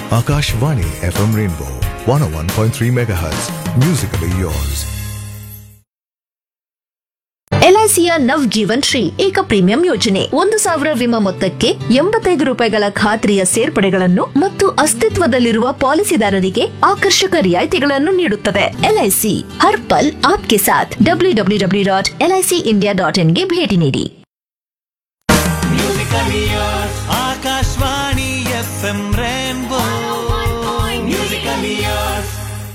Akashvani FM Rainbow 101.3 MHz. Musically yours. ಎಲ್ಐಸಿಯ ನವ್ Jeevan Shri ಏಕ premium ಯೋಜನೆ ಒಂದು ಸಾವಿರ ವಿಮಾ ಮೊತ್ತಕ್ಕೆ ಎಂಬತ್ತೈದು ರೂಪಾಯಿಗಳ ಖಾತ್ರಿಯ ಸೇರ್ಪಡೆಗಳನ್ನು ಮತ್ತು ಅಸ್ತಿತ್ವದಲ್ಲಿರುವ ಪಾಲಿಸಿದಾರರಿಗೆ ಆಕರ್ಷಕ ರಿಯಾಯಿತಿಗಳನ್ನು ನೀಡುತ್ತದೆ ಎಲ್ಐಸಿ ಹರ್ ಪಲ್ ಆಪ್ಕೆ ಸಾಥ್ W W W dot LIC India dot ಇನ್ಗೆ ಭೇಟಿ ನೀಡಿ Akashvani F M rainbow musical years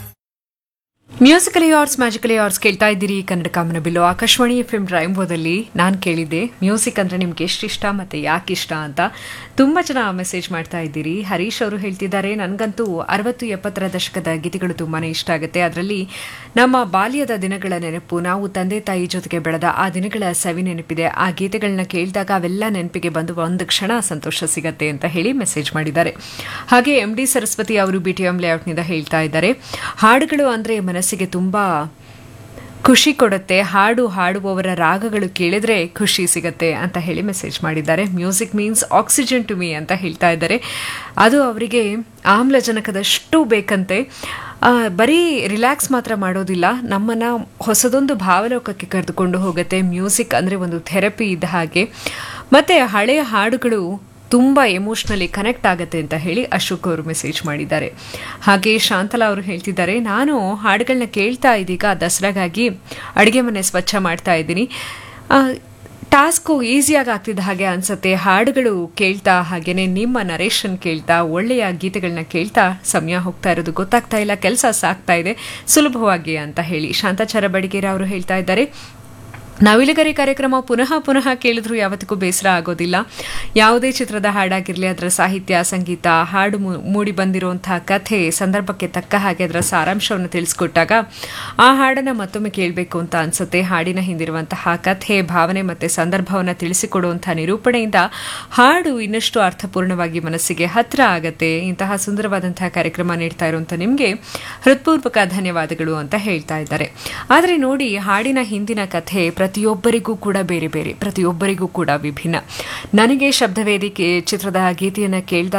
musically ours magically ours ಕೇಳ್ತಾ ಇದ್ದೀರಿ ಕನ್ನಡ ಕಾಮನ ಬಿಲ್ಲು ಆಕಾಶವಾಣಿ ಎಫ್ ಎಂ ರೈಂಬೋದಲ್ಲಿ ನಾನು ಕೇಳಿದ್ದೆ ಮ್ಯೂಸಿಕ್ ಅಂದರೆ ನಿಮ್ಗೆ ಎಷ್ಟು ಇಷ್ಟ ಮತ್ತು ಯಾಕೆ ಇಷ್ಟ ಅಂತ ತುಂಬ ಜನ ಮೆಸೇಜ್ ಮಾಡ್ತಾ ಇದ್ದೀರಿ ಹರೀಶ್ ಅವರು ಹೇಳ್ತಿದ್ದಾರೆ ನನಗಂತೂ ಅರವತ್ತು ಎಪ್ಪತ್ತರ ದಶಕದ ಗೀತೆಗಳು ತುಂಬಾ ಇಷ್ಟ ಆಗುತ್ತೆ ಅದರಲ್ಲಿ ನಮ್ಮ ಬಾಲ್ಯದ ದಿನಗಳ ನೆನಪು ನಾವು ತಂದೆ ತಾಯಿ ಜೊತೆಗೆ ಬೆಳೆದ ಆ ದಿನಗಳ ಸವಿ ನೆನಪಿದೆ ಆ ಗೀತೆಗಳನ್ನ ಕೇಳಿದಾಗ ಅವೆಲ್ಲ ನೆನಪಿಗೆ ಬಂದು ಒಂದು ಕ್ಷಣ ಸಂತೋಷ ಸಿಗತ್ತೆ ಅಂತ ಹೇಳಿ ಮೆಸೇಜ್ ಮಾಡಿದ್ದಾರೆ ಹಾಗೆ ಎಂ ಡಿ ಸರಸ್ವತಿ ಅವರು ಬಿ ಟಿ ಎಂ ಲೇಔಟ್ನಿಂದ ಹೇಳ್ತಾ ಇದ್ದಾರೆ ಹಾಡುಗಳು ಅಂದರೆ ಮನಸ್ಸಿಗೆ ತುಂಬ ಖುಷಿ ಕೊಡುತ್ತೆ ಹಾಡು ಹಾಡುವವರ ರಾಗಗಳು ಕೇಳಿದ್ರೆ ಖುಷಿ ಸಿಗತ್ತೆ ಅಂತ ಹೇಳಿ ಮೆಸೇಜ್ ಮಾಡಿದ್ದಾರೆ music means oxygen to me ಅಂತ ಹೇಳ್ತಾ ಇದ್ದಾರೆ ಅದು ಅವರಿಗೆ ಆಮ್ಲಜನಕದಷ್ಟು ಬೇಕಂತೆ ಆ, ಬರೀ ರಿಲ್ಯಾಕ್ಸ್ ಮಾತ್ರ ಮಾಡೋದಿಲ್ಲ ನಮ್ಮನ್ನು ಹೊಸದೊಂದು ಭಾವಲೋಕಕ್ಕೆ ಕರೆದುಕೊಂಡು ಹೋಗುತ್ತೆ ಮ್ಯೂಸಿಕ್ ಅಂದರೆ ಒಂದು ಥೆರಪಿ ಇದ್ದ ಹಾಗೆ ಮತ್ತು ಹಳೆಯ ಹಾಡುಗಳು ತುಂಬ ಎಮೋಷ್ನಲಿ ಕನೆಕ್ಟ್ ಆಗುತ್ತೆ ಅಂತ ಹೇಳಿ ಅಶೋಕ್ ಅವರು ಮೆಸೇಜ್ ಮಾಡಿದ್ದಾರೆ ಹಾಗೆ ಶಾಂತಲಾ ಅವರು ಹೇಳ್ತಿದ್ದಾರೆ ನಾನು ಹಾಡುಗಳನ್ನ ಕೇಳ್ತಾ ಇದ್ದೀಗ ದಸರಾಗಾಗಿ ಅಡುಗೆ ಮನೆ ಸ್ವಚ್ಛ ಮಾಡ್ತಾ ಇದ್ದೀನಿ ಆ, ಟಾಸ್ಕು ಈಸಿಯಾಗಿ ಆಗ್ತಿದ್ದ ಹಾಗೆ ಅನ್ಸುತ್ತೆ ಹಾಡುಗಳು ಕೇಳ್ತಾ ಹಾಗೇನೆ ನಿಮ್ಮ ನರೇಶನ್ ಕೇಳ್ತಾ ಒಳ್ಳೆಯ ಗೀತೆಗಳನ್ನ ಕೇಳ್ತಾ ಸಮಯ ಹೋಗ್ತಾ ಇರೋದು ಗೊತ್ತಾಗ್ತಾ ಇಲ್ಲ ಕೆಲಸ ಸಾಕ್ತಾ ಇದೆ ಸುಲಭವಾಗಿ ಅಂತ ಹೇಳಿ ಶಾಂತಾಚಾರ ಬಡಿಗೇರ ಅವರು ಹೇಳ್ತಾ ಇದ್ದಾರೆ ನವಿಲುಗರಿ ಕಾರ್ಯಕ್ರಮ ಪುನಃ ಪುನಃ ಕೇಳಿದ್ರು ಯಾವತ್ತಿಗೂ ಬೇಸರ ಆಗೋದಿಲ್ಲ ಯಾವುದೇ ಚಿತ್ರದ ಹಾಡಾಗಿರಲಿ ಅದರ ಸಾಹಿತ್ಯ ಸಂಗೀತ ಹಾಡು ಮೂ- ಮೂಡಿ ಬಂದಿರುವಂತಹ ಕಥೆ ಸಂದರ್ಭಕ್ಕೆ ತಕ್ಕ ಹಾಗೆ ಅದರ ಸಾರಾಂಶವನ್ನು ತಿಳಿಸ್ಕೊಟ್ಟಾಗ ಆ ಹಾಡನ್ನು ಮತ್ತೊಮ್ಮೆ ಕೇಳಬೇಕು ಅಂತ ಅನ್ಸುತ್ತೆ ಹಾಡಿನ ಹಿಂದಿರುವಂತಹ ಕಥೆ ಭಾವನೆ ಮತ್ತು ಸಂದರ್ಭವನ್ನು ತಿಳಿಸಿಕೊಡುವಂತಹ ನಿರೂಪಣೆಯಿಂದ ಹಾಡು ಇನ್ನಷ್ಟು ಅರ್ಥಪೂರ್ಣವಾಗಿ ಮನಸ್ಸಿಗೆ ಹತ್ರ ಆಗತ್ತೆ ಇಂತಹ ಸುಂದರವಾದಂತಹ ಕಾರ್ಯಕ್ರಮ ನೀಡ್ತಾ ಇರುವಂಥ ನಿಮಗೆ ಹೃತ್ಪೂರ್ವಕ ಧನ್ಯವಾದಗಳು ಅಂತ ಹೇಳ್ತಾ ಇದ್ದಾರೆ ಆದರೆ ನೋಡಿ ಹಾಡಿನ ಹಿಂದಿನ ಕಥೆ ಪ್ರತಿಯೊಬ್ಬರಿಗೂ ಕೂಡ ಬೇರೆ ಬೇರೆ ಪ್ರತಿಯೊಬ್ಬರಿಗೂ ಕೂಡ ವಿಭಿನ್ನ ನನಗೆ ಶಬ್ದವೇದಿಕೆ ಚಿತ್ರದ ಗೀತೆಯನ್ನು ಕೇಳಿದ